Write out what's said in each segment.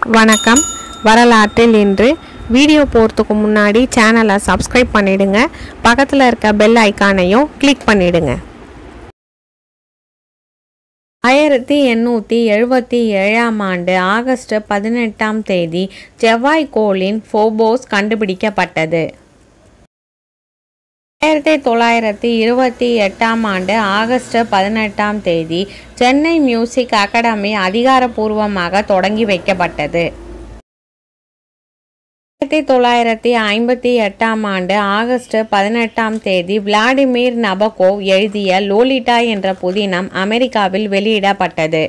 வணக்கம் வரலாற்றில் இன்று வீடியோ போகிறதுக்கு முன்னாடி சேனலை சப்ஸ்கிரைப் பண்ணிடுங்க பக்கத்தில் இருக்க பெல் ஐக்கானையும் கிளிக் பண்ணிடுங்க ஆயிரத்தி எண்ணூற்றி எழுபத்தி ஏழாம் ஆண்டு ஆகஸ்ட் பதினெட்டாம் தேதி செவ்வாய்க்கோளின் ஃபோபோஸ் கண்டுபிடிக்கப்பட்டது ஆயிரத்தி தொள்ளாயிரத்தி இருபத்தி எட்டாம் ஆண்டு ஆகஸ்ட் பதினெட்டாம் தேதி சென்னை மியூசிக் அகாடமி அதிகாரப்பூர்வமாக தொடங்கி வைக்கப்பட்டது ஆயிரத்தி தொள்ளாயிரத்தி ஐம்பத்தி எட்டாம் ஆண்டு ஆகஸ்ட் பதினெட்டாம் தேதி விளாடிமிர் நபகோவ் எழுதிய லோலிட்டா என்ற புதினம் அமெரிக்காவில் வெளியிடப்பட்டது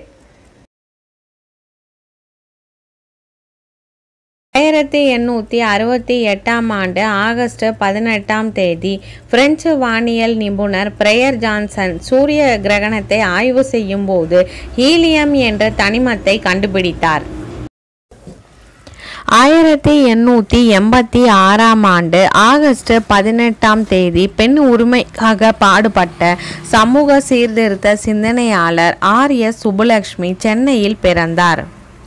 ஆயிரத்தி எண்ணூற்றி அறுபத்தி எட்டாம் ஆண்டு ஆகஸ்ட் பதினெட்டாம் தேதி பிரெஞ்சு வானியல் நிபுணர் பிரேயர் ஜான்சன் சூரிய கிரகணத்தை ஆய்வு செய்யும் போது ஹீலியம் என்ற தனிமத்தை கண்டுபிடித்தார் ஆயிரத்தி எண்ணூற்றி எண்பத்தி ஆறாம் ஆண்டு ஆகஸ்ட் பதினெட்டாம் தேதி பெண் உரிமைக்காக பாடுபட்ட சமூக சீர்திருத்த சிந்தனையாளர் ஆர் எஸ் சுப்புலட்சுமி சென்னையில் பிறந்தார்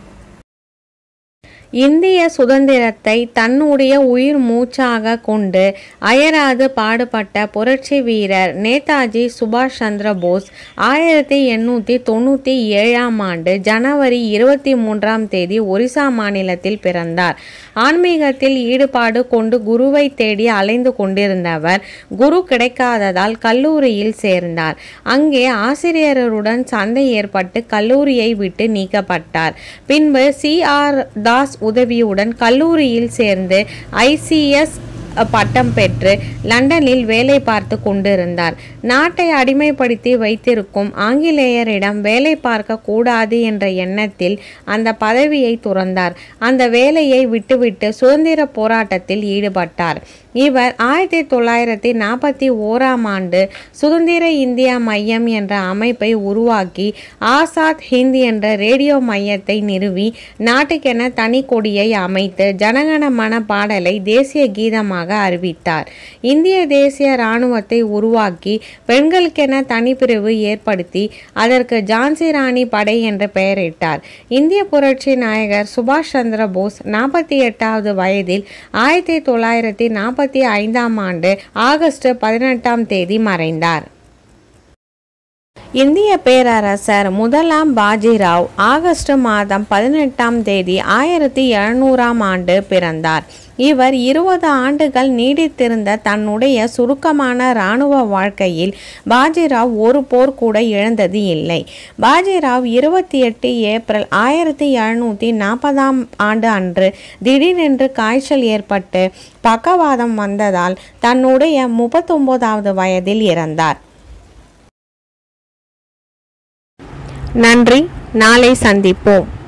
இந்திய சுதந்திரத்தை தன்னுடைய உயிர் மூச்சாக கொண்டு அயராது பாடுபட்ட புரட்சி வீரர் நேதாஜி சுபாஷ் சந்திர போஸ் ஆயிரத்தி எண்ணூற்றி தொண்ணூற்றி ஏழாம் ஆண்டு ஜனவரி இருபத்தி மூன்றாம் தேதி ஒரிசா மாநிலத்தில் பிறந்தார் ஆன்மீகத்தில் ஈடுபாடு கொண்டு குருவை தேடி அலைந்து கொண்டிருந்தவர் குரு கிடைக்காததால் கல்லூரியில் சேர்ந்தார் அங்கே ஆசிரியருடன் சண்டை ஏற்பட்டு கல்லூரியை விட்டு நீக்கப்பட்டார் பின்பு சி ஆர் தாஸ் உதவியுடன் கல்லூரியில் சேர்ந்து ஐசிஎஸ் பட்டம் பெற்று லண்டனில் வேலை பார்த்து கொண்டிருந்தார் நாட்டை அடிமைப்படுத்தி வைத்திருக்கும் ஆங்கிலேயரிடம் வேலை பார்க்க கூடாது என்ற எண்ணத்தில் அந்த பதவியை துறந்தார் அந்த வேலையை விட்டுவிட்டு சுதந்திர போராட்டத்தில் ஈடுபட்டார் இவர் ஆயிரத்தி தொள்ளாயிரத்தி நாற்பத்தி ஓராம் ஆண்டு சுதந்திர இந்தியா மையம் என்ற அமைப்பை உருவாக்கி ஆசாத் ஹிந்த் என்ற ரேடியோ மையத்தை நிறுவி நாட்டுக்கென தனி கொடியை அமைத்து ஜனகணமன பாடலை தேசிய கீதமாக அறிவித்தார் இந்திய தேசிய இராணுவத்தை உருவாக்கி பெண்களுக்கென தனிப்பிரிவு ஏற்படுத்தி அதற்கு ஜான்சி ராணி படை என்று பெயரிட்டார் இந்திய புரட்சி நாயகர் சுபாஷ் சந்திர போஸ் நாற்பத்தி எட்டாவது வயதில் ஆயிரத்தி தொள்ளாயிரத்தி நாற்பத்தி ஐந்தாம் ஆண்டு ஆகஸ்ட் பதினெட்டாம் தேதி மறைந்தார் இந்திய பேரரசர் முதலாம் பாஜிராவ் ஆகஸ்ட் மாதம் பதினெட்டாம் தேதி ஆயிரத்தி எழுநூறாம் ஆண்டு பிறந்தார் இவர் இருபது ஆண்டுகள் நீடித்திருந்த தன்னுடைய சுருக்கமான இராணுவ வாழ்க்கையில் பாஜிராவ் ஒரு போர் கூட இழந்தது இல்லை பாஜிராவ் இருபத்தி எட்டு ஏப்ரல் ஆயிரத்தி எழுநூற்றி நாற்பதாம் ஆண்டு அன்று திடீரென்று காய்ச்சல் ஏற்பட்டு பக்கவாதம் வந்ததால் தன்னுடைய முப்பத்தொன்பதாவது வயதில் இறந்தார் நன்றி நாளை சந்திப்போம்